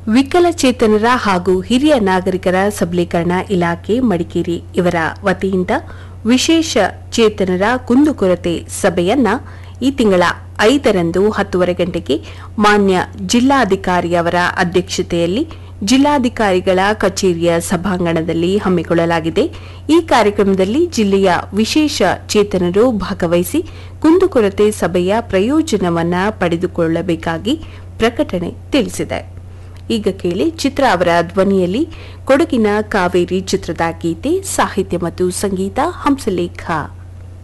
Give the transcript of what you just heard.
ವಿಕಲಚೇತನರ ಹಾಗೂ ಹಿರಿಯ ನಾಗರಿಕರ ಸಬಲೀಕರಣ ಇಲಾಖೆ ಮಡಿಕೇರಿ ಇವರ ವತಿಯಿಂದ ವಿಶೇಷ ಚೇತನರ ಕುಂದುಕೊರತೆ ಸಭೆಯನ್ನ ಈ ತಿಂಗಳ ಐದರಂದು ಹತ್ತುವರೆ ಗಂಟೆಗೆ ಮಾನ್ಯ ಜಿಲ್ಲಾಧಿಕಾರಿಯವರ ಅಧ್ಯಕ್ಷತೆಯಲ್ಲಿ ಜಿಲ್ಲಾಧಿಕಾರಿಗಳ ಕಚೇರಿಯ ಸಭಾಂಗಣದಲ್ಲಿ ಹಮ್ಮಿಕೊಳ್ಳಲಾಗಿದೆ ಈ ಕಾರ್ಯಕ್ರಮದಲ್ಲಿ ಜಿಲ್ಲೆಯ ವಿಶೇಷ ಚೇತನರು ಭಾಗವಹಿಸಿ ಕುಂದುಕೊರತೆ ಸಭೆಯ ಪ್ರಯೋಜನವನ್ನ ಪಡೆದುಕೊಳ್ಳಬೇಕಾಗಿ ಪ್ರಕಟಣೆ ತಿಳಿಸಿದೆ ಈಗ ಕೇಳಿ ಚಿತ್ರ ಅವರ ಧ್ವನಿಯಲ್ಲಿ ಕೊಡಗಿನ ಕಾವೇರಿ ಚಿತ್ರದ ಗೀತೆ ಸಾಹಿತ್ಯ ಮತ್ತು ಸಂಗೀತ ಹಂಸಲೇಖ